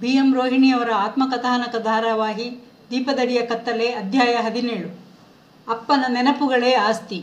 B M ರೋಹಿಣಿಯವರ ಆತ್ಮಕಥಾನಕ ಧಾರಾವಾಹಿ ದೀಪದಡಿಯ ಕತ್ತಲೆ ಅಧ್ಯಾಯ ಹದಿನೇಳು ಅಪ್ಪನ ನೆನಪುಗಳೇ ಆಸ್ತಿ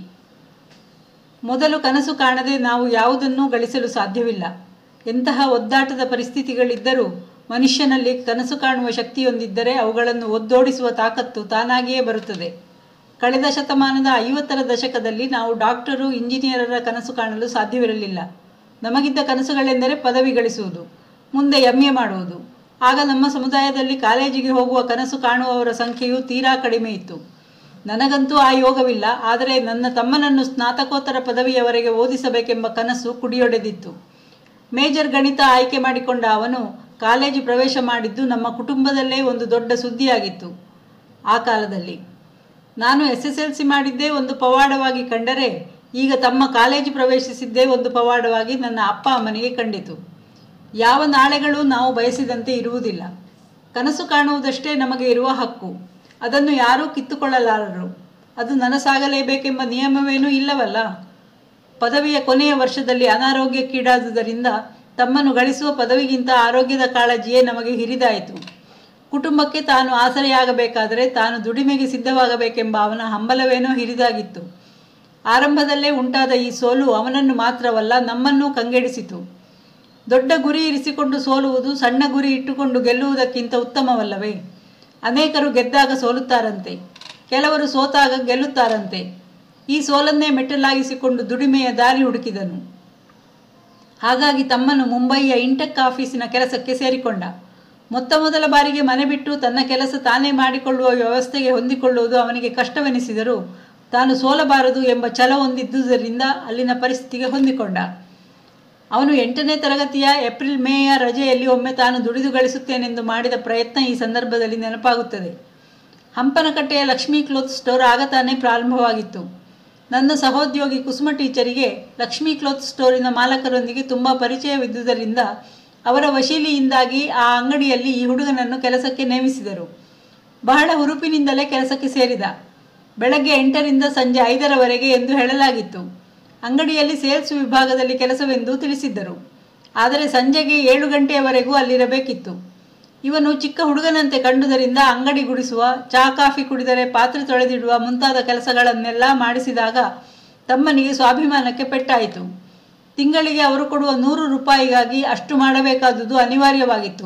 ಮೊದಲು ಕನಸು ಕಾಣದೆ ನಾವು ಯಾವುದನ್ನೂ ಗಳಿಸಲು ಸಾಧ್ಯವಿಲ್ಲ ಎಂತಹ ಒದ್ದಾಟದ ಪರಿಸ್ಥಿತಿಗಳಿದ್ದರೂ ಮನುಷ್ಯನಲ್ಲಿ ಕನಸು ಕಾಣುವ ಶಕ್ತಿಯೊಂದಿದ್ದರೆ ಅವುಗಳನ್ನು ಒದ್ದೋಡಿಸುವ ತಾಕತ್ತು ತಾನಾಗಿಯೇ ಬರುತ್ತದೆ ಕಳೆದ ಶತಮಾನದ ಐವತ್ತರ ದಶಕದಲ್ಲಿ ನಾವು ಡಾಕ್ಟರು ಇಂಜಿನಿಯರರ ಕನಸು ಕಾಣಲು ಸಾಧ್ಯವಿರಲಿಲ್ಲ ನಮಗಿದ್ದ ಕನಸುಗಳೆಂದರೆ ಪದವಿ ಗಳಿಸುವುದು ಮುಂದೆ ಎಂ ಎ ಮಾಡುವುದು ಆಗ ನಮ್ಮ ಸಮುದಾಯದಲ್ಲಿ ಕಾಲೇಜಿಗೆ ಹೋಗುವ ಕನಸು ಕಾಣುವವರ ಸಂಖ್ಯೆಯು ತೀರಾ ಕಡಿಮೆ ಇತ್ತು ನನಗಂತೂ ಆ ಯೋಗವಿಲ್ಲ ಆದರೆ ನನ್ನ ತಮ್ಮನನ್ನು ಸ್ನಾತಕೋತ್ತರ ಪದವಿಯವರೆಗೆ ಓದಿಸಬೇಕೆಂಬ ಕನಸು ಕುಡಿಯೊಡೆದಿತ್ತು ಮೇಜರ್ ಗಣಿತ ಆಯ್ಕೆ ಮಾಡಿಕೊಂಡ ಅವನು ಕಾಲೇಜು ಪ್ರವೇಶ ಮಾಡಿದ್ದು ನಮ್ಮ ಕುಟುಂಬದಲ್ಲೇ ಒಂದು ದೊಡ್ಡ ಸುದ್ದಿಯಾಗಿತ್ತು ಆ ಕಾಲದಲ್ಲಿ ನಾನು ಎಸ್ ಎಸ್ ಎಲ್ ಸಿ ಮಾಡಿದ್ದೇ ಒಂದು ಪವಾಡವಾಗಿ ಕಂಡರೆ ಈಗ ತಮ್ಮ ಕಾಲೇಜು ಪ್ರವೇಶಿಸಿದ್ದೇ ಒಂದು ಪವಾಡವಾಗಿ ನನ್ನ ಅಪ್ಪ ಅಮ್ಮನಿಗೆ ಕಂಡಿತು ಯಾವ ನಾಳೆಗಳು ನಾವು ಬಯಸಿದಂತೆ ಇರುವುದಿಲ್ಲ ಕನಸು ಕಾಣುವುದಷ್ಟೇ ನಮಗೆ ಇರುವ ಹಕ್ಕು ಅದನ್ನು ಯಾರೂ ಕಿತ್ತುಕೊಳ್ಳಲಾರರು ಅದು ನನಸಾಗಲೇಬೇಕೆಂಬ ನಿಯಮವೇನೂ ಇಲ್ಲವಲ್ಲ ಪದವಿಯ ಕೊನೆಯ ವರ್ಷದಲ್ಲಿ ಅನಾರೋಗ್ಯಕ್ಕೀಡಾದುದರಿಂದ ತಮ್ಮನ್ನು ಗಳಿಸುವ ಪದವಿಗಿಂತ ಆರೋಗ್ಯದ ಕಾಳಜಿಯೇ ನಮಗೆ ಹಿರಿದಾಯಿತು ಕುಟುಂಬಕ್ಕೆ ತಾನು ಆಸರೆಯಾಗಬೇಕಾದರೆ ತಾನು ದುಡಿಮೆಗೆ ಸಿದ್ಧವಾಗಬೇಕೆಂಬ ಅವನ ಹಂಬಲವೇನೋ ಹಿರಿದಾಗಿತ್ತು ಆರಂಭದಲ್ಲೇ ಉಂಟಾದ ಈ ಸೋಲು ಅವನನ್ನು ಮಾತ್ರವಲ್ಲ ನಮ್ಮನ್ನೂ ಕಂಗೆಡಿಸಿತು ದೊಡ್ಡ ಗುರಿ ಇರಿಸಿಕೊಂಡು ಸೋಲುವುದು ಸಣ್ಣ ಗುರಿ ಇಟ್ಟುಕೊಂಡು ಗೆಲ್ಲುವುದಕ್ಕಿಂತ ಉತ್ತಮವಲ್ಲವೇ ಅನೇಕರು ಗೆದ್ದಾಗ ಸೋಲುತ್ತಾರಂತೆ ಕೆಲವರು ಸೋತಾಗ ಗೆಲ್ಲುತ್ತಾರಂತೆ ಈ ಸೋಲನ್ನೇ ಮೆಟ್ಟಲಾಗಿಸಿಕೊಂಡು ದುಡಿಮೆಯ ದಾರಿ ಹುಡುಕಿದನು ಹಾಗಾಗಿ ತಮ್ಮನು ಮುಂಬಯಿಯ ಇಂಟೆಕ್ ಆಫೀಸಿನ ಕೆಲಸಕ್ಕೆ ಸೇರಿಕೊಂಡ ಮೊತ್ತ ಮೊದಲ ಬಾರಿಗೆ ಮನೆ ಬಿಟ್ಟು ತನ್ನ ಕೆಲಸ ತಾನೇ ಮಾಡಿಕೊಳ್ಳುವ ವ್ಯವಸ್ಥೆಗೆ ಹೊಂದಿಕೊಳ್ಳುವುದು ಅವನಿಗೆ ಕಷ್ಟವೆನಿಸಿದರೂ ತಾನು ಸೋಲಬಾರದು ಎಂಬ ಛಲ ಹೊಂದಿದ್ದುದರಿಂದ ಅಲ್ಲಿನ ಪರಿಸ್ಥಿತಿಗೆ ಹೊಂದಿಕೊಂಡ ಅವನು ಎಂಟನೇ ತರಗತಿಯ ಏಪ್ರಿಲ್ ಮೇಯ ರಜೆಯಲ್ಲಿ ಒಮ್ಮೆ ತಾನು ದುಡಿದು ಗಳಿಸುತ್ತೇನೆಂದು ಮಾಡಿದ ಪ್ರಯತ್ನ ಈ ಸಂದರ್ಭದಲ್ಲಿ ನೆನಪಾಗುತ್ತದೆ ಹಂಪನಕಟ್ಟೆಯ ಲಕ್ಷ್ಮೀ ಕ್ಲೋತ್ ಸ್ಟೋರ್ ಆಗ ತಾನೇ ಪ್ರಾರಂಭವಾಗಿತ್ತು ನನ್ನ ಸಹೋದ್ಯೋಗಿ ಕುಸುಮ ಟೀಚರಿಗೆ ಲಕ್ಷ್ಮೀ ಕ್ಲೋತ್ ಸ್ಟೋರಿನ ಮಾಲಕರೊಂದಿಗೆ ತುಂಬ ಪರಿಚಯವಿದ್ದುದರಿಂದ ಅವರ ವಶೀಲಿಯಿಂದಾಗಿ ಆ ಅಂಗಡಿಯಲ್ಲಿ ಈ ಹುಡುಗನನ್ನು ಕೆಲಸಕ್ಕೆ ನೇಮಿಸಿದರು ಬಹಳ ಹುರುಪಿನಿಂದಲೇ ಕೆಲಸಕ್ಕೆ ಸೇರಿದ ಬೆಳಗ್ಗೆ ಎಂಟರಿಂದ ಸಂಜೆ ಐದರವರೆಗೆ ಎಂದು ಹೇಳಲಾಗಿತ್ತು ಅಂಗಡಿಯಲ್ಲಿ ಸೇಲ್ಸ್ ವಿಭಾಗದಲ್ಲಿ ಕೆಲಸವೆಂದು ತಿಳಿಸಿದ್ದರು ಆದರೆ ಸಂಜೆಗೆ ಏಳು ಗಂಟೆಯವರೆಗೂ ಅಲ್ಲಿರಬೇಕಿತ್ತು ಇವನು ಚಿಕ್ಕ ಹುಡುಗನಂತೆ ಕಂಡುದರಿಂದ ಅಂಗಡಿ ಗುಡಿಸುವ ಚಹಾ ಕಾಫಿ ಕುಡಿದರೆ ಪಾತ್ರೆ ತೊಳೆದಿಡುವ ಮುಂತಾದ ಕೆಲಸಗಳನ್ನೆಲ್ಲ ಮಾಡಿಸಿದಾಗ ತಮ್ಮನಿಗೆ ಸ್ವಾಭಿಮಾನಕ್ಕೆ ಪೆಟ್ಟಾಯಿತು ತಿಂಗಳಿಗೆ ಅವರು ಕೊಡುವ ನೂರು ರೂಪಾಯಿಗಾಗಿ ಅಷ್ಟು ಮಾಡಬೇಕಾದುದು ಅನಿವಾರ್ಯವಾಗಿತ್ತು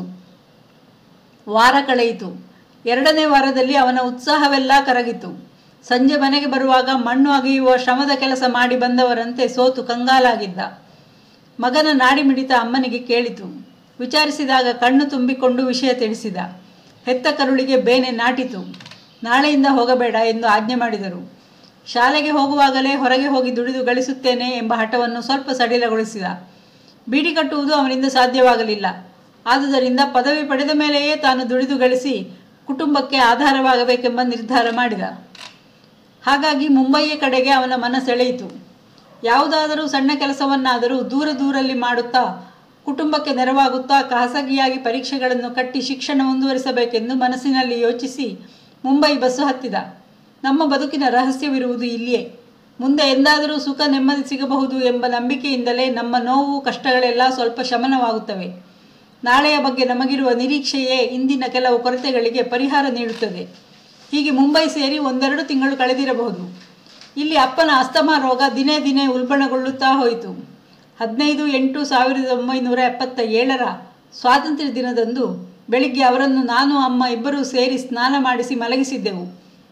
ವಾರ ಕಳೆಯಿತು ಎರಡನೇ ವಾರದಲ್ಲಿ ಅವನ ಉತ್ಸಾಹವೆಲ್ಲ ಕರಗಿತು ಸಂಜೆ ಮನೆಗೆ ಬರುವಾಗ ಮಣ್ಣು ಅಗೆಯುವ ಶ್ರಮದ ಕೆಲಸ ಮಾಡಿ ಬಂದವರಂತೆ ಸೋತು ಕಂಗಾಲಾಗಿದ್ದ ಮಗನ ನಾಡಿ ಮಿಡಿತ ಅಮ್ಮನಿಗೆ ಕೇಳಿತು ವಿಚಾರಿಸಿದಾಗ ಕಣ್ಣು ತುಂಬಿಕೊಂಡು ವಿಷಯ ತಿಳಿಸಿದ ಹೆತ್ತ ಕರುಳಿಗೆ ಬೇನೆ ನಾಟಿತು ನಾಳೆಯಿಂದ ಹೋಗಬೇಡ ಎಂದು ಆಜ್ಞೆ ಮಾಡಿದರು ಶಾಲೆಗೆ ಹೋಗುವಾಗಲೇ ಹೊರಗೆ ಹೋಗಿ ದುಡಿದು ಗಳಿಸುತ್ತೇನೆ ಎಂಬ ಹಠವನ್ನು ಸ್ವಲ್ಪ ಸಡಿಲಗೊಳಿಸಿದ ಬೀಡಿ ಕಟ್ಟುವುದು ಅವನಿಂದ ಸಾಧ್ಯವಾಗಲಿಲ್ಲ ಆದುದರಿಂದ ಪದವಿ ಪಡೆದ ಮೇಲೆಯೇ ತಾನು ದುಡಿದು ಗಳಿಸಿ ಕುಟುಂಬಕ್ಕೆ ಆಧಾರವಾಗಬೇಕೆಂಬ ನಿರ್ಧಾರ ಮಾಡಿದ ಹಾಗಾಗಿ ಮುಂಬಯಿಯ ಕಡೆಗೆ ಅವನ ಮನ ಸೆಳೆಯಿತು ಯಾವುದಾದರೂ ಸಣ್ಣ ಕೆಲಸವನ್ನಾದರೂ ದೂರ ದೂರಲ್ಲಿ ಮಾಡುತ್ತಾ ಕುಟುಂಬಕ್ಕೆ ನೆರವಾಗುತ್ತಾ ಖಾಸಗಿಯಾಗಿ ಪರೀಕ್ಷೆಗಳನ್ನು ಕಟ್ಟಿ ಶಿಕ್ಷಣ ಮುಂದುವರಿಸಬೇಕೆಂದು ಮನಸ್ಸಿನಲ್ಲಿ ಯೋಚಿಸಿ ಮುಂಬೈ ಬಸ್ಸು ಹತ್ತಿದ ನಮ್ಮ ಬದುಕಿನ ರಹಸ್ಯವಿರುವುದು ಇಲ್ಲಿಯೇ ಮುಂದೆ ಎಂದಾದರೂ ಸುಖ ನೆಮ್ಮದಿ ಸಿಗಬಹುದು ಎಂಬ ನಂಬಿಕೆಯಿಂದಲೇ ನಮ್ಮ ನೋವು ಕಷ್ಟಗಳೆಲ್ಲ ಸ್ವಲ್ಪ ಶಮನವಾಗುತ್ತವೆ ನಾಳೆಯ ಬಗ್ಗೆ ನಮಗಿರುವ ನಿರೀಕ್ಷೆಯೇ ಇಂದಿನ ಕೆಲವು ಕೊರತೆಗಳಿಗೆ ಪರಿಹಾರ ನೀಡುತ್ತದೆ ಹೀಗೆ ಮುಂಬೈ ಸೇರಿ ಒಂದೆರಡು ತಿಂಗಳು ಕಳೆದಿರಬಹುದು ಇಲ್ಲಿ ಅಪ್ಪನ ಅಸ್ತಮಾ ರೋಗ ದಿನೇ ದಿನೇ ಉಲ್ಬಣಗೊಳ್ಳುತ್ತಾ ಹೋಯಿತು ಹದಿನೈದು ಎಂಟು ಸಾವಿರದ ಒಂಬೈನೂರ ಎಪ್ಪತ್ತ ಏಳರ ಸ್ವಾತಂತ್ರ್ಯ ದಿನದಂದು ಬೆಳಿಗ್ಗೆ ಅವರನ್ನು ನಾನು ಅಮ್ಮ ಇಬ್ಬರೂ ಸೇರಿ ಸ್ನಾನ ಮಾಡಿಸಿ ಮಲಗಿಸಿದ್ದೆವು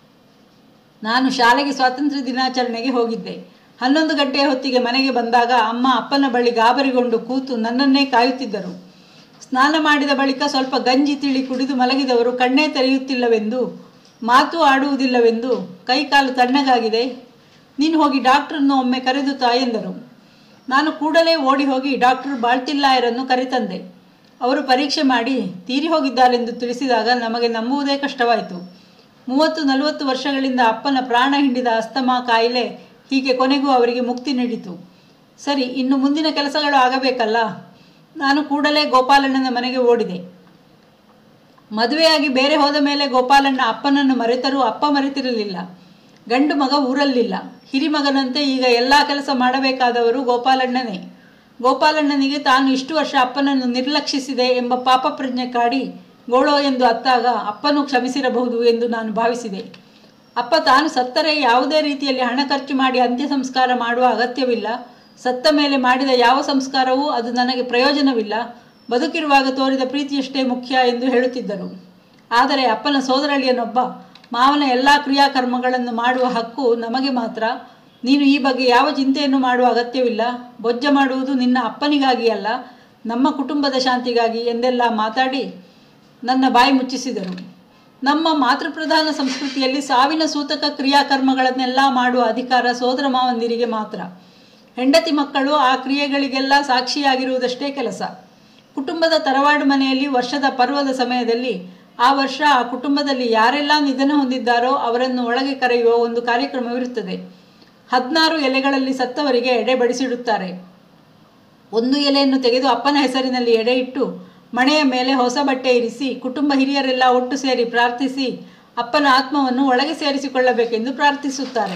ನಾನು ಶಾಲೆಗೆ ಸ್ವಾತಂತ್ರ್ಯ ದಿನಾಚರಣೆಗೆ ಹೋಗಿದ್ದೆ ಹನ್ನೊಂದು ಗಂಟೆಯ ಹೊತ್ತಿಗೆ ಮನೆಗೆ ಬಂದಾಗ ಅಮ್ಮ ಅಪ್ಪನ ಬಳಿ ಗಾಬರಿಗೊಂಡು ಕೂತು ನನ್ನನ್ನೇ ಕಾಯುತ್ತಿದ್ದರು ಸ್ನಾನ ಮಾಡಿದ ಬಳಿಕ ಸ್ವಲ್ಪ ಗಂಜಿ ತಿಳಿ ಕುಡಿದು ಮಲಗಿದವರು ಕಣ್ಣೇ ತೆರೆಯುತ್ತಿಲ್ಲವೆಂದು ಮಾತು ಆಡುವುದಿಲ್ಲವೆಂದು ಕೈಕಾಲು ತಣ್ಣಗಾಗಿದೆ ನೀನು ಹೋಗಿ ಡಾಕ್ಟ್ರನ್ನು ಒಮ್ಮೆ ಕರೆದು ತಾಯೆಂದರು ನಾನು ಕೂಡಲೇ ಓಡಿ ಹೋಗಿ ಡಾಕ್ಟರ್ ಬಾಳ್ತಿಲ್ಲಾಯರನ್ನು ಕರೆತಂದೆ ಅವರು ಪರೀಕ್ಷೆ ಮಾಡಿ ತೀರಿ ಹೋಗಿದ್ದಾರೆಂದು ತಿಳಿಸಿದಾಗ ನಮಗೆ ನಂಬುವುದೇ ಕಷ್ಟವಾಯಿತು ಮೂವತ್ತು ನಲವತ್ತು ವರ್ಷಗಳಿಂದ ಅಪ್ಪನ ಪ್ರಾಣ ಹಿಂಡಿದ ಅಸ್ತಮಾ ಕಾಯಿಲೆ ಹೀಗೆ ಕೊನೆಗೂ ಅವರಿಗೆ ಮುಕ್ತಿ ನೀಡಿತು ಸರಿ ಇನ್ನು ಮುಂದಿನ ಕೆಲಸಗಳು ಆಗಬೇಕಲ್ಲ ನಾನು ಕೂಡಲೇ ಗೋಪಾಲಣ್ಣನ ಮನೆಗೆ ಓಡಿದೆ ಮದುವೆಯಾಗಿ ಬೇರೆ ಹೋದ ಮೇಲೆ ಗೋಪಾಲಣ್ಣ ಅಪ್ಪನನ್ನು ಮರೆತರೂ ಅಪ್ಪ ಮರೆತಿರಲಿಲ್ಲ ಗಂಡು ಮಗ ಊರಲ್ಲಿಲ್ಲ ಹಿರಿಮಗನಂತೆ ಈಗ ಎಲ್ಲ ಕೆಲಸ ಮಾಡಬೇಕಾದವರು ಗೋಪಾಲಣ್ಣನೇ ಗೋಪಾಲಣ್ಣನಿಗೆ ತಾನು ಇಷ್ಟು ವರ್ಷ ಅಪ್ಪನನ್ನು ನಿರ್ಲಕ್ಷಿಸಿದೆ ಎಂಬ ಪಾಪ ಪ್ರಜ್ಞೆ ಕಾಡಿ ಗೋಳೋ ಎಂದು ಅತ್ತಾಗ ಅಪ್ಪನು ಕ್ಷಮಿಸಿರಬಹುದು ಎಂದು ನಾನು ಭಾವಿಸಿದೆ ಅಪ್ಪ ತಾನು ಸತ್ತರೆ ಯಾವುದೇ ರೀತಿಯಲ್ಲಿ ಹಣ ಖರ್ಚು ಮಾಡಿ ಅಂತ್ಯ ಸಂಸ್ಕಾರ ಮಾಡುವ ಅಗತ್ಯವಿಲ್ಲ ಸತ್ತ ಮೇಲೆ ಮಾಡಿದ ಯಾವ ಸಂಸ್ಕಾರವೂ ಅದು ನನಗೆ ಪ್ರಯೋಜನವಿಲ್ಲ ಬದುಕಿರುವಾಗ ತೋರಿದ ಪ್ರೀತಿಯಷ್ಟೇ ಮುಖ್ಯ ಎಂದು ಹೇಳುತ್ತಿದ್ದರು ಆದರೆ ಅಪ್ಪನ ಸೋದರಳಿಯನೊಬ್ಬ ಮಾವನ ಎಲ್ಲ ಕ್ರಿಯಾಕರ್ಮಗಳನ್ನು ಮಾಡುವ ಹಕ್ಕು ನಮಗೆ ಮಾತ್ರ ನೀನು ಈ ಬಗ್ಗೆ ಯಾವ ಚಿಂತೆಯನ್ನು ಮಾಡುವ ಅಗತ್ಯವಿಲ್ಲ ಬೊಜ್ಜ ಮಾಡುವುದು ನಿನ್ನ ಅಪ್ಪನಿಗಾಗಿ ಅಲ್ಲ ನಮ್ಮ ಕುಟುಂಬದ ಶಾಂತಿಗಾಗಿ ಎಂದೆಲ್ಲ ಮಾತಾಡಿ ನನ್ನ ಬಾಯಿ ಮುಚ್ಚಿಸಿದರು ನಮ್ಮ ಮಾತೃಪ್ರಧಾನ ಸಂಸ್ಕೃತಿಯಲ್ಲಿ ಸಾವಿನ ಸೂತಕ ಕ್ರಿಯಾಕರ್ಮಗಳನ್ನೆಲ್ಲ ಮಾಡುವ ಅಧಿಕಾರ ಸೋದರ ಮಾವಂದಿರಿಗೆ ಮಾತ್ರ ಹೆಂಡತಿ ಮಕ್ಕಳು ಆ ಕ್ರಿಯೆಗಳಿಗೆಲ್ಲ ಸಾಕ್ಷಿಯಾಗಿರುವುದಷ್ಟೇ ಕೆಲಸ ಕುಟುಂಬದ ತರವಾಡು ಮನೆಯಲ್ಲಿ ವರ್ಷದ ಪರ್ವದ ಸಮಯದಲ್ಲಿ ಆ ವರ್ಷ ಆ ಕುಟುಂಬದಲ್ಲಿ ಯಾರೆಲ್ಲ ನಿಧನ ಹೊಂದಿದ್ದಾರೋ ಅವರನ್ನು ಒಳಗೆ ಕರೆಯುವ ಒಂದು ಕಾರ್ಯಕ್ರಮವಿರುತ್ತದೆ ಹದಿನಾರು ಎಲೆಗಳಲ್ಲಿ ಸತ್ತವರಿಗೆ ಎಡೆ ಬಡಿಸಿಡುತ್ತಾರೆ ಒಂದು ಎಲೆಯನ್ನು ತೆಗೆದು ಅಪ್ಪನ ಹೆಸರಿನಲ್ಲಿ ಎಡೆ ಇಟ್ಟು ಮಣೆಯ ಮೇಲೆ ಹೊಸ ಬಟ್ಟೆ ಇರಿಸಿ ಕುಟುಂಬ ಹಿರಿಯರೆಲ್ಲ ಒಟ್ಟು ಸೇರಿ ಪ್ರಾರ್ಥಿಸಿ ಅಪ್ಪನ ಆತ್ಮವನ್ನು ಒಳಗೆ ಸೇರಿಸಿಕೊಳ್ಳಬೇಕೆಂದು ಪ್ರಾರ್ಥಿಸುತ್ತಾರೆ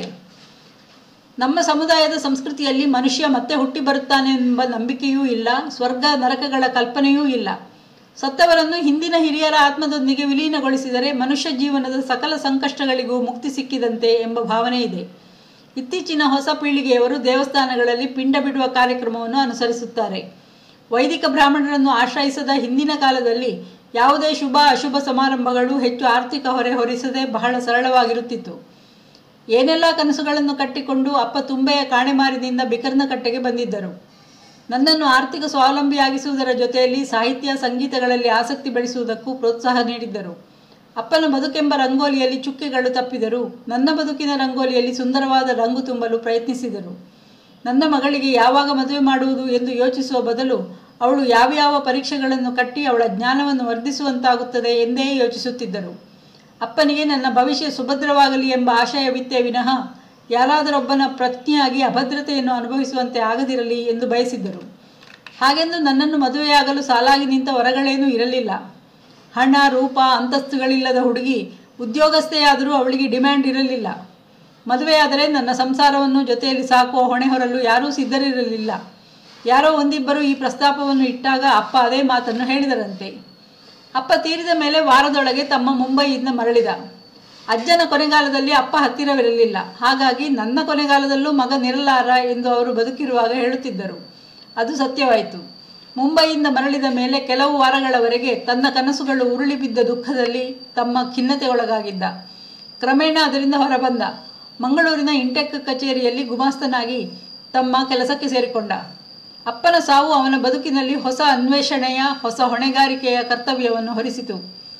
ನಮ್ಮ ಸಮುದಾಯದ ಸಂಸ್ಕೃತಿಯಲ್ಲಿ ಮನುಷ್ಯ ಮತ್ತೆ ಹುಟ್ಟಿ ಬರುತ್ತಾನೆ ಎಂಬ ನಂಬಿಕೆಯೂ ಇಲ್ಲ ಸ್ವರ್ಗ ನರಕಗಳ ಕಲ್ಪನೆಯೂ ಇಲ್ಲ ಸತ್ತವರನ್ನು ಹಿಂದಿನ ಹಿರಿಯರ ಆತ್ಮದೊಂದಿಗೆ ವಿಲೀನಗೊಳಿಸಿದರೆ ಮನುಷ್ಯ ಜೀವನದ ಸಕಲ ಸಂಕಷ್ಟಗಳಿಗೂ ಮುಕ್ತಿ ಸಿಕ್ಕಿದಂತೆ ಎಂಬ ಭಾವನೆ ಇದೆ ಇತ್ತೀಚಿನ ಹೊಸ ಪೀಳಿಗೆಯವರು ದೇವಸ್ಥಾನಗಳಲ್ಲಿ ಪಿಂಡ ಬಿಡುವ ಕಾರ್ಯಕ್ರಮವನ್ನು ಅನುಸರಿಸುತ್ತಾರೆ ವೈದಿಕ ಬ್ರಾಹ್ಮಣರನ್ನು ಆಶ್ರಯಿಸದ ಹಿಂದಿನ ಕಾಲದಲ್ಲಿ ಯಾವುದೇ ಶುಭ ಅಶುಭ ಸಮಾರಂಭಗಳು ಹೆಚ್ಚು ಆರ್ಥಿಕ ಹೊರೆ ಹೊರಿಸದೆ ಬಹಳ ಸರಳವಾಗಿರುತ್ತಿತ್ತು ಏನೆಲ್ಲ ಕನಸುಗಳನ್ನು ಕಟ್ಟಿಕೊಂಡು ಅಪ್ಪ ತುಂಬೆಯ ಕಾಣೆಮಾರಿನಿಂದ ಬಿಕರ್ನ ಕಟ್ಟೆಗೆ ಬಂದಿದ್ದರು ನನ್ನನ್ನು ಆರ್ಥಿಕ ಸ್ವಾವಲಂಬಿಯಾಗಿಸುವುದರ ಜೊತೆಯಲ್ಲಿ ಸಾಹಿತ್ಯ ಸಂಗೀತಗಳಲ್ಲಿ ಆಸಕ್ತಿ ಬೆಳೆಸುವುದಕ್ಕೂ ಪ್ರೋತ್ಸಾಹ ನೀಡಿದ್ದರು ಅಪ್ಪನ ಬದುಕೆಂಬ ರಂಗೋಲಿಯಲ್ಲಿ ಚುಕ್ಕೆಗಳು ತಪ್ಪಿದರು ನನ್ನ ಬದುಕಿನ ರಂಗೋಲಿಯಲ್ಲಿ ಸುಂದರವಾದ ರಂಗು ತುಂಬಲು ಪ್ರಯತ್ನಿಸಿದರು ನನ್ನ ಮಗಳಿಗೆ ಯಾವಾಗ ಮದುವೆ ಮಾಡುವುದು ಎಂದು ಯೋಚಿಸುವ ಬದಲು ಅವಳು ಯಾವ್ಯಾವ ಪರೀಕ್ಷೆಗಳನ್ನು ಕಟ್ಟಿ ಅವಳ ಜ್ಞಾನವನ್ನು ವರ್ಧಿಸುವಂತಾಗುತ್ತದೆ ಎಂದೇ ಯೋಚಿಸುತ್ತಿದ್ದರು ಅಪ್ಪನಿಗೆ ನನ್ನ ಭವಿಷ್ಯ ಸುಭದ್ರವಾಗಲಿ ಎಂಬ ಆಶಯವಿತ್ತೇ ವಿನಃ ಯಾರಾದರೊಬ್ಬನ ಪ್ರಜ್ಞೆಯಾಗಿ ಅಭದ್ರತೆಯನ್ನು ಅನುಭವಿಸುವಂತೆ ಆಗದಿರಲಿ ಎಂದು ಬಯಸಿದ್ದರು ಹಾಗೆಂದು ನನ್ನನ್ನು ಮದುವೆಯಾಗಲು ಸಾಲಾಗಿ ನಿಂತ ವರಗಳೇನೂ ಇರಲಿಲ್ಲ ಹಣ ರೂಪ ಅಂತಸ್ತುಗಳಿಲ್ಲದ ಹುಡುಗಿ ಉದ್ಯೋಗಸ್ಥೆಯಾದರೂ ಅವಳಿಗೆ ಡಿಮ್ಯಾಂಡ್ ಇರಲಿಲ್ಲ ಮದುವೆಯಾದರೆ ನನ್ನ ಸಂಸಾರವನ್ನು ಜೊತೆಯಲ್ಲಿ ಸಾಕುವ ಹೊಣೆ ಹೊರಲು ಯಾರೂ ಸಿದ್ಧರಿರಲಿಲ್ಲ ಯಾರೋ ಒಂದಿಬ್ಬರು ಈ ಪ್ರಸ್ತಾಪವನ್ನು ಇಟ್ಟಾಗ ಅಪ್ಪ ಅದೇ ಮಾತನ್ನು ಹೇಳಿದರಂತೆ ಅಪ್ಪ ತೀರಿದ ಮೇಲೆ ವಾರದೊಳಗೆ ತಮ್ಮ ಮುಂಬೈಯಿಂದ ಮರಳಿದ ಅಜ್ಜನ ಕೊನೆಗಾಲದಲ್ಲಿ ಅಪ್ಪ ಹತ್ತಿರವಿರಲಿಲ್ಲ ಹಾಗಾಗಿ ನನ್ನ ಕೊನೆಗಾಲದಲ್ಲೂ ಮಗ ನಿರಲಾರ ಎಂದು ಅವರು ಬದುಕಿರುವಾಗ ಹೇಳುತ್ತಿದ್ದರು ಅದು ಸತ್ಯವಾಯಿತು ಮುಂಬೈಯಿಂದ ಮರಳಿದ ಮೇಲೆ ಕೆಲವು ವಾರಗಳವರೆಗೆ ತನ್ನ ಕನಸುಗಳು ಉರುಳಿ ಬಿದ್ದ ದುಃಖದಲ್ಲಿ ತಮ್ಮ ಖಿನ್ನತೆಗೊಳಗಾಗಿದ್ದ ಕ್ರಮೇಣ ಅದರಿಂದ ಹೊರಬಂದ ಮಂಗಳೂರಿನ ಇಂಟೆಕ್ ಕಚೇರಿಯಲ್ಲಿ ಗುಮಾಸ್ತನಾಗಿ ತಮ್ಮ ಕೆಲಸಕ್ಕೆ ಸೇರಿಕೊಂಡ ಅಪ್ಪನ ಸಾವು ಅವನ ಬದುಕಿನಲ್ಲಿ ಹೊಸ ಅನ್ವೇಷಣೆಯ ಹೊಸ ಹೊಣೆಗಾರಿಕೆಯ ಕರ್ತವ್ಯವನ್ನು ಹೊರಿಸಿತು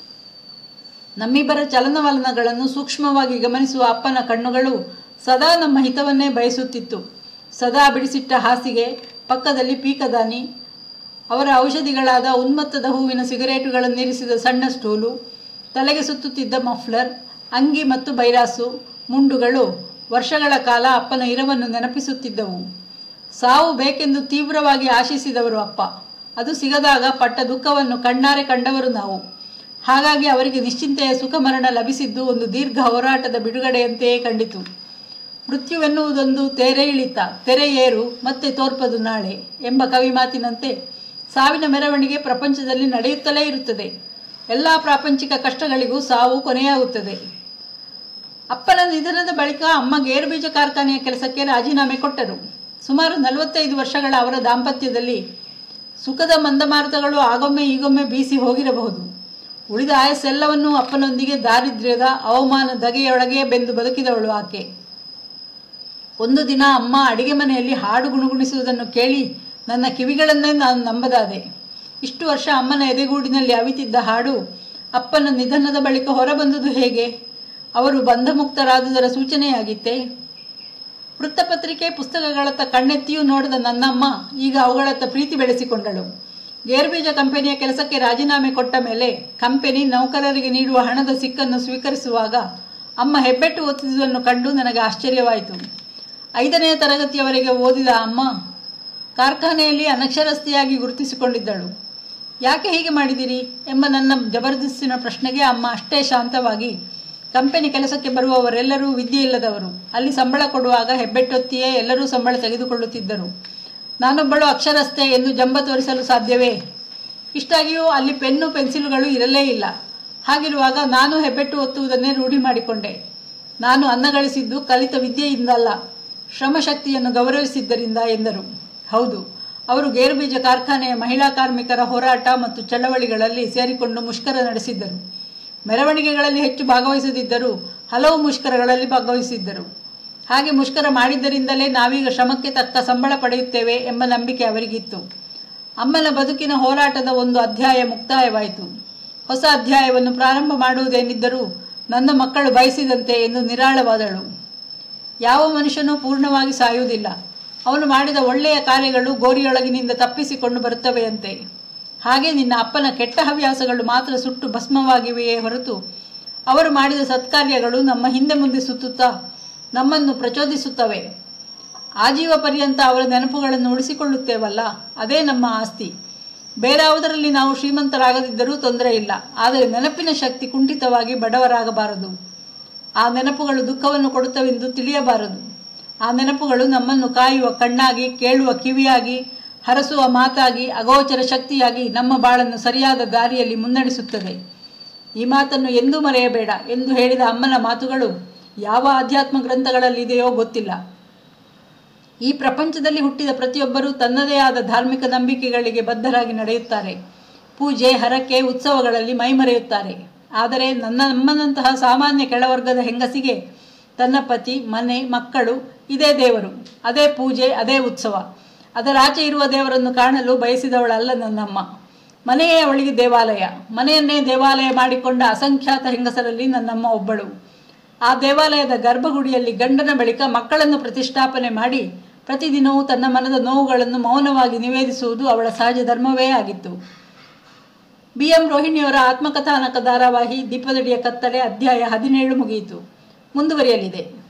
ನಮ್ಮಿಬ್ಬರ ಚಲನವಲನಗಳನ್ನು ಸೂಕ್ಷ್ಮವಾಗಿ ಗಮನಿಸುವ ಅಪ್ಪನ ಕಣ್ಣುಗಳು ಸದಾ ನಮ್ಮ ಹಿತವನ್ನೇ ಬಯಸುತ್ತಿತ್ತು ಸದಾ ಬಿಡಿಸಿಟ್ಟ ಹಾಸಿಗೆ ಪಕ್ಕದಲ್ಲಿ ಪೀಕದಾನಿ ಅವರ ಔಷಧಿಗಳಾದ ಉನ್ಮತ್ತದ ಹೂವಿನ ಸಿಗರೇಟುಗಳನ್ನಿರಿಸಿದ ಸಣ್ಣ ಸ್ಟೂಲು ತಲೆಗೆ ಸುತ್ತುತ್ತಿದ್ದ ಮಫ್ಲರ್ ಅಂಗಿ ಮತ್ತು ಬೈರಾಸು ಮುಂಡುಗಳು ವರ್ಷಗಳ ಕಾಲ ಅಪ್ಪನ ಇರವನ್ನು ನೆನಪಿಸುತ್ತಿದ್ದವು ಸಾವು ಬೇಕೆಂದು ತೀವ್ರವಾಗಿ ಆಶಿಸಿದವರು ಅಪ್ಪ ಅದು ಸಿಗದಾಗ ಪಟ್ಟ ದುಃಖವನ್ನು ಕಣ್ಣಾರೆ ಕಂಡವರು ನಾವು ಹಾಗಾಗಿ ಅವರಿಗೆ ನಿಶ್ಚಿಂತೆಯ ಸುಖ ಮರಣ ಲಭಿಸಿದ್ದು ಒಂದು ದೀರ್ಘ ಹೋರಾಟದ ಬಿಡುಗಡೆಯಂತೆಯೇ ಕಂಡಿತು ಮೃತ್ಯುವೆನ್ನುವುದೊಂದು ತೆರೆ ಇಳಿತ ತೆರೆ ಏರು ಮತ್ತೆ ತೋರ್ಪದು ನಾಳೆ ಎಂಬ ಕವಿ ಮಾತಿನಂತೆ ಸಾವಿನ ಮೆರವಣಿಗೆ ಪ್ರಪಂಚದಲ್ಲಿ ನಡೆಯುತ್ತಲೇ ಇರುತ್ತದೆ ಎಲ್ಲ ಪ್ರಾಪಂಚಿಕ ಕಷ್ಟಗಳಿಗೂ ಸಾವು ಕೊನೆಯಾಗುತ್ತದೆ ಅಪ್ಪನ ನಿಧನದ ಬಳಿಕ ಅಮ್ಮ ಗೇರುಬೀಜ ಕಾರ್ಖಾನೆಯ ಕೆಲಸಕ್ಕೆ ರಾಜೀನಾಮೆ ಕೊಟ್ಟರು ಸುಮಾರು ನಲವತ್ತೈದು ವರ್ಷಗಳ ಅವರ ದಾಂಪತ್ಯದಲ್ಲಿ ಸುಖದ ಮಂದಮಾರುತಗಳು ಆಗೊಮ್ಮೆ ಈಗೊಮ್ಮೆ ಬೀಸಿ ಹೋಗಿರಬಹುದು ಉಳಿದ ಆಯಸ್ಸೆಲ್ಲವನ್ನೂ ಅಪ್ಪನೊಂದಿಗೆ ದಾರಿದ್ರ್ಯದ ಅವಮಾನ ದಗೆಯೊಳಗೆ ಬೆಂದು ಬದುಕಿದವಳು ಆಕೆ ಒಂದು ದಿನ ಅಮ್ಮ ಅಡಿಗೆ ಮನೆಯಲ್ಲಿ ಹಾಡು ಗುಣಗುಣಿಸುವುದನ್ನು ಕೇಳಿ ನನ್ನ ಕಿವಿಗಳನ್ನೇ ನಾನು ನಂಬದಾದೆ ಇಷ್ಟು ವರ್ಷ ಅಮ್ಮನ ಎದೆಗೂಡಿನಲ್ಲಿ ಅವಿತಿದ್ದ ಹಾಡು ಅಪ್ಪನ ನಿಧನದ ಬಳಿಕ ಹೊರಬಂದುದು ಹೇಗೆ ಅವರು ಬಂಧಮುಕ್ತರಾದುದರ ಸೂಚನೆಯಾಗಿತ್ತೇ ವೃತ್ತಪತ್ರಿಕೆ ಪುಸ್ತಕಗಳತ್ತ ಕಣ್ಣೆತ್ತಿಯೂ ನೋಡಿದ ನನ್ನಮ್ಮ ಈಗ ಅವುಗಳತ್ತ ಪ್ರೀತಿ ಬೆಳೆಸಿಕೊಂಡಳು ಗೇರ್ಬೀಜ ಕಂಪನಿಯ ಕೆಲಸಕ್ಕೆ ರಾಜೀನಾಮೆ ಕೊಟ್ಟ ಮೇಲೆ ಕಂಪನಿ ನೌಕರರಿಗೆ ನೀಡುವ ಹಣದ ಸಿಕ್ಕನ್ನು ಸ್ವೀಕರಿಸುವಾಗ ಅಮ್ಮ ಹೆಬ್ಬೆಟ್ಟು ಒತ್ತಿದುದನ್ನು ಕಂಡು ನನಗೆ ಆಶ್ಚರ್ಯವಾಯಿತು ಐದನೆಯ ತರಗತಿಯವರೆಗೆ ಓದಿದ ಅಮ್ಮ ಕಾರ್ಖಾನೆಯಲ್ಲಿ ಅನಕ್ಷರಸ್ಥಿಯಾಗಿ ಗುರುತಿಸಿಕೊಂಡಿದ್ದಳು ಯಾಕೆ ಹೀಗೆ ಮಾಡಿದಿರಿ ಎಂಬ ನನ್ನ ಜಬರ್ದಸ್ತಿನ ಪ್ರಶ್ನೆಗೆ ಅಮ್ಮ ಅಷ್ಟೇ ಶಾಂತವಾಗಿ ಕಂಪನಿ ಕೆಲಸಕ್ಕೆ ಬರುವವರೆಲ್ಲರೂ ವಿದ್ಯೆ ಇಲ್ಲದವರು ಅಲ್ಲಿ ಸಂಬಳ ಕೊಡುವಾಗ ಹೆಬ್ಬೆಟ್ಟೊತ್ತಿಯೇ ಎಲ್ಲರೂ ಸಂಬಳ ತೆಗೆದುಕೊಳ್ಳುತ್ತಿದ್ದರು ನಾನೊಬ್ಬಳು ಅಕ್ಷರಸ್ಥೆ ಎಂದು ಜಂಬ ತೋರಿಸಲು ಸಾಧ್ಯವೇ ಇಷ್ಟಾಗಿಯೂ ಅಲ್ಲಿ ಪೆನ್ನು ಪೆನ್ಸಿಲುಗಳು ಇರಲೇ ಇಲ್ಲ ಹಾಗಿರುವಾಗ ನಾನು ಹೆಬ್ಬೆಟ್ಟು ಒತ್ತುವುದನ್ನೇ ರೂಢಿ ಮಾಡಿಕೊಂಡೆ ನಾನು ಅನ್ನ ಗಳಿಸಿದ್ದು ಕಲಿತ ವಿದ್ಯೆಯಿಂದಲ್ಲ ಶ್ರಮಶಕ್ತಿಯನ್ನು ಗೌರವಿಸಿದ್ದರಿಂದ ಎಂದರು ಹೌದು ಅವರು ಗೇರುಬೀಜ ಕಾರ್ಖಾನೆಯ ಮಹಿಳಾ ಕಾರ್ಮಿಕರ ಹೋರಾಟ ಮತ್ತು ಚಳವಳಿಗಳಲ್ಲಿ ಸೇರಿಕೊಂಡು ಮುಷ್ಕರ ನಡೆಸಿದ್ದರು ಮೆರವಣಿಗೆಗಳಲ್ಲಿ ಹೆಚ್ಚು ಭಾಗವಹಿಸದಿದ್ದರೂ ಹಲವು ಮುಷ್ಕರಗಳಲ್ಲಿ ಭಾಗವಹಿಸಿದ್ದರು ಹಾಗೆ ಮುಷ್ಕರ ಮಾಡಿದ್ದರಿಂದಲೇ ನಾವೀಗ ಶ್ರಮಕ್ಕೆ ತಕ್ಕ ಸಂಬಳ ಪಡೆಯುತ್ತೇವೆ ಎಂಬ ನಂಬಿಕೆ ಅವರಿಗಿತ್ತು ಅಮ್ಮನ ಬದುಕಿನ ಹೋರಾಟದ ಒಂದು ಅಧ್ಯಾಯ ಮುಕ್ತಾಯವಾಯಿತು ಹೊಸ ಅಧ್ಯಾಯವನ್ನು ಪ್ರಾರಂಭ ಮಾಡುವುದೇನಿದ್ದರೂ ನನ್ನ ಮಕ್ಕಳು ಬಯಸಿದಂತೆ ಎಂದು ನಿರಾಳವಾದಳು ಯಾವ ಮನುಷ್ಯನೂ ಪೂರ್ಣವಾಗಿ ಸಾಯುವುದಿಲ್ಲ ಅವನು ಮಾಡಿದ ಒಳ್ಳೆಯ ಕಾರ್ಯಗಳು ಗೋರಿಯೊಳಗಿನಿಂದ ತಪ್ಪಿಸಿಕೊಂಡು ಬರುತ್ತವೆಯಂತೆ ಹಾಗೆ ನಿನ್ನ ಅಪ್ಪನ ಕೆಟ್ಟ ಹವ್ಯಾಸಗಳು ಮಾತ್ರ ಸುಟ್ಟು ಭಸ್ಮವಾಗಿವೆಯೇ ಹೊರತು ಅವರು ಮಾಡಿದ ಸತ್ಕಾರ್ಯಗಳು ನಮ್ಮ ಹಿಂದೆ ಮುಂದೆ ಸುತ್ತುತ್ತಾ ನಮ್ಮನ್ನು ಪ್ರಚೋದಿಸುತ್ತವೆ ಆಜೀವ ಪರ್ಯಂತ ಅವರ ನೆನಪುಗಳನ್ನು ಉಳಿಸಿಕೊಳ್ಳುತ್ತೇವಲ್ಲ ಅದೇ ನಮ್ಮ ಆಸ್ತಿ ಬೇರಾವುದರಲ್ಲಿ ನಾವು ಶ್ರೀಮಂತರಾಗದಿದ್ದರೂ ತೊಂದರೆ ಇಲ್ಲ ಆದರೆ ನೆನಪಿನ ಶಕ್ತಿ ಕುಂಠಿತವಾಗಿ ಬಡವರಾಗಬಾರದು ಆ ನೆನಪುಗಳು ದುಃಖವನ್ನು ಕೊಡುತ್ತವೆಂದು ತಿಳಿಯಬಾರದು ಆ ನೆನಪುಗಳು ನಮ್ಮನ್ನು ಕಾಯುವ ಕಣ್ಣಾಗಿ ಕೇಳುವ ಕಿವಿಯಾಗಿ ಹರಸುವ ಮಾತಾಗಿ ಅಗೋಚರ ಶಕ್ತಿಯಾಗಿ ನಮ್ಮ ಬಾಳನ್ನು ಸರಿಯಾದ ದಾರಿಯಲ್ಲಿ ಮುನ್ನಡೆಸುತ್ತದೆ ಈ ಮಾತನ್ನು ಎಂದೂ ಮರೆಯಬೇಡ ಎಂದು ಹೇಳಿದ ಅಮ್ಮನ ಮಾತುಗಳು ಯಾವ ಆಧ್ಯಾತ್ಮ ಗ್ರಂಥಗಳಲ್ಲಿದೆಯೋ ಗೊತ್ತಿಲ್ಲ ಈ ಪ್ರಪಂಚದಲ್ಲಿ ಹುಟ್ಟಿದ ಪ್ರತಿಯೊಬ್ಬರೂ ತನ್ನದೇ ಆದ ಧಾರ್ಮಿಕ ನಂಬಿಕೆಗಳಿಗೆ ಬದ್ಧರಾಗಿ ನಡೆಯುತ್ತಾರೆ ಪೂಜೆ ಹರಕೆ ಉತ್ಸವಗಳಲ್ಲಿ ಮೈಮರೆಯುತ್ತಾರೆ ಆದರೆ ನನ್ನ ನಮ್ಮನಂತಹ ಸಾಮಾನ್ಯ ಕೆಳವರ್ಗದ ಹೆಂಗಸಿಗೆ ತನ್ನ ಪತಿ ಮನೆ ಮಕ್ಕಳು ಇದೇ ದೇವರು ಅದೇ ಪೂಜೆ ಅದೇ ಉತ್ಸವ ಅದರಾಚೆ ಇರುವ ದೇವರನ್ನು ಕಾಣಲು ಬಯಸಿದವಳಲ್ಲ ನನ್ನಮ್ಮ ಮನೆಯೇ ಅವಳಿಗೆ ದೇವಾಲಯ ಮನೆಯನ್ನೇ ದೇವಾಲಯ ಮಾಡಿಕೊಂಡ ಅಸಂಖ್ಯಾತ ಹೆಂಗಸರಲ್ಲಿ ನನ್ನಮ್ಮ ಒಬ್ಬಳು ಆ ದೇವಾಲಯದ ಗರ್ಭಗುಡಿಯಲ್ಲಿ ಗಂಡನ ಬಳಿಕ ಮಕ್ಕಳನ್ನು ಪ್ರತಿಷ್ಠಾಪನೆ ಮಾಡಿ ಪ್ರತಿದಿನವೂ ತನ್ನ ಮನದ ನೋವುಗಳನ್ನು ಮೌನವಾಗಿ ನಿವೇದಿಸುವುದು ಅವಳ ಸಹಜ ಧರ್ಮವೇ ಆಗಿತ್ತು ಬಿ ಎಂ ರೋಹಿಣಿಯವರ ಆತ್ಮಕಥಾನಕ ಧಾರಾವಾಹಿ ದೀಪದಡಿಯ ಕತ್ತಲೆ ಅಧ್ಯಾಯ ಹದಿನೇಳು ಮುಗಿಯಿತು ಮುಂದುವರಿಯಲಿದೆ